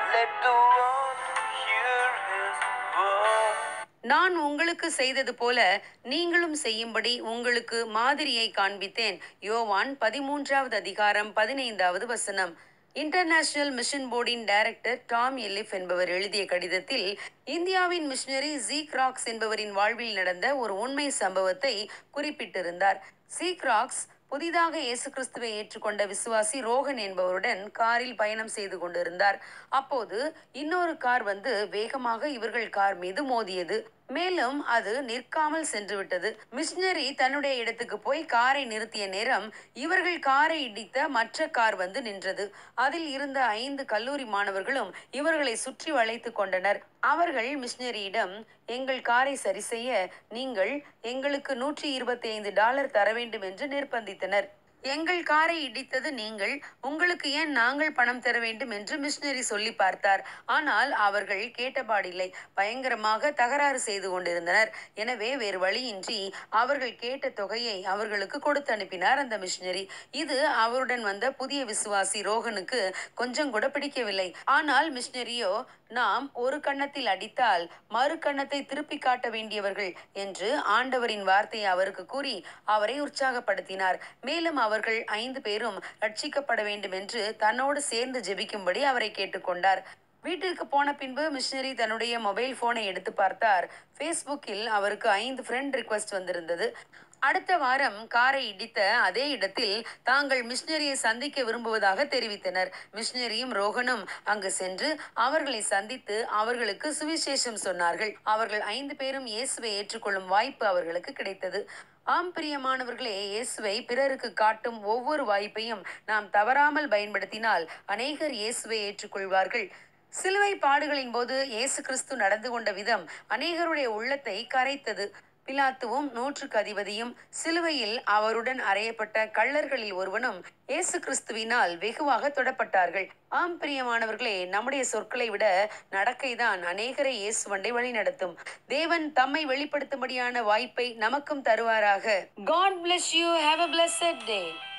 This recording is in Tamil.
Let the world hear his word. நான் உங்களுக்கு செய்தது போல நீங்களும் செய்யும்படி உங்களுக்கு மாதிரியை காண்பித்தேன் யோவான் பதிமூன்றாவது அதிகாரம் பதினைந்தாவது வசனம் இன்டர்நேஷனல் மிஷன் போர்டின் டைரக்டர் டாம் எல்லிஃப் என்பவர் எழுதிய கடிதத்தில் இந்தியாவின் மிஷனரி ஜீக் ராக்ஸ் என்பவரின் வாழ்வில் நடந்த ஒரு உண்மை சம்பவத்தை குறிப்பிட்டிருந்தார் ஜீக் ராக்ஸ் புதிதாக இயேசு கிறிஸ்துவை ஏற்றுக்கொண்ட விசுவாசி ரோகன் என்பவருடன் காரில் பயணம் செய்து கொண்டிருந்தார் அப்போது இன்னொரு கார் வந்து வேகமாக இவர்கள் கார் மீது மோதியது மேலும் அது நிற்காமல் சென்று விட்டது மிஷினரி தன்னுடைய இடத்துக்கு போய் காரை நிறுத்திய நேரம் இவர்கள் காரை இடித்த மற்ற கார் வந்து நின்றது அதில் இருந்த ஐந்து கல்லூரி மாணவர்களும் இவர்களை சுற்றி வளைத்து கொண்டனர் அவர்கள் மிஷினரியிடம் எங்கள் காரை சரி செய்ய நீங்கள் எங்களுக்கு நூற்றி இருபத்தி ஐந்து டாலர் தர வேண்டும் என்று நிர்பந்தித்தனர் எங்கள் காரை இடித்தது நீங்கள் உங்களுக்கு ஏன் நாங்கள் பணம் தர வேண்டும் என்று மிஷினரி சொல்லி பார்த்தார் ஆனால் அவர்கள் கேட்டபாடில்லை பயங்கரமாக தகராறு செய்து கொண்டிருந்தனர் எனவே வேறு வழியின்றி அவர்கள் கேட்ட தொகையை அவர்களுக்கு கொடுத்து அனுப்பினார் அந்த மிஷினரி இது அவருடன் வந்த புதிய விசுவாசி ரோகனுக்கு கொஞ்சம் கூட பிடிக்கவில்லை ஆனால் மிஷினரியோ நாம் ஒரு கன்னத்தில் அடித்தால் மறு கன்னத்தை திருப்பி காட்ட வேண்டியவர்கள் என்று ஆண்டவரின் வார்த்தையை அவருக்கு கூறி அவரை உற்சாகப்படுத்தினார் மேலும் அவர்கள் ஐந்து பேரும் ரட்சிக்கப்பட வேண்டும் என்று தன்னோடு சேர்ந்து ஜெபிக்கும்படி அவரை கேட்டுக்கொண்டார் வீட்டிற்கு போன பின்பு மிஷினரி தன்னுடைய மொபைல் போனை எடுத்து பார்த்தார் ஃபேஸ்புக்கில் அவருக்கு ஐந்து ஃப்ரெண்ட் ரிக்வெஸ்ட் வந்திருந்தது அடுத்த வாரம் காரை இடித்த அதே இடத்தில் தாங்கள் மிஷினரியை சந்திக்க விரும்புவதாக தெரிவித்தனர் மிஷினரியும் ரோகனும் அங்கு சென்று அவர்களை சந்தித்து அவர்களுக்கு சுவிசேஷம் சொன்னார்கள் அவர்கள் ஐந்து பேரும் இயேசுவை ஏற்றுக்கொள்ளும் வாய்ப்பு அவர்களுக்கு கிடைத்தது ஆம் பிரியமானவர்களே இயேசுவை பிறருக்கு காட்டும் ஒவ்வொரு வாய்ப்பையும் நாம் தவறாமல் பயன்படுத்தினால் அநேகர் இயேசுவை ஏற்றுக்கொள்வார்கள் சிலுவை பாடுகளின் போது இயேசு கிறிஸ்து நடந்து கொண்ட விதம் அநேகருடைய உள்ளத்தை கரைத்தது பிலாத்துவும் நூற்றுக்கு அதிபதியும் சிலுவையில் அவருடன் அறையப்பட்ட கள்ளர்களில் ஒருவனும் இயேசு கிறிஸ்துவினால் வெகுவாக தொடப்பட்டார்கள் ஆம் பிரியமானவர்களே நம்முடைய சொற்களை விட நடக்கைதான் அநேகரை இயேசுவண்டை வழி நடத்தும் தேவன் தம்மை வெளிப்படுத்தும்படியான வாய்ப்பை நமக்கும் தருவாராக God bless you have a blessed day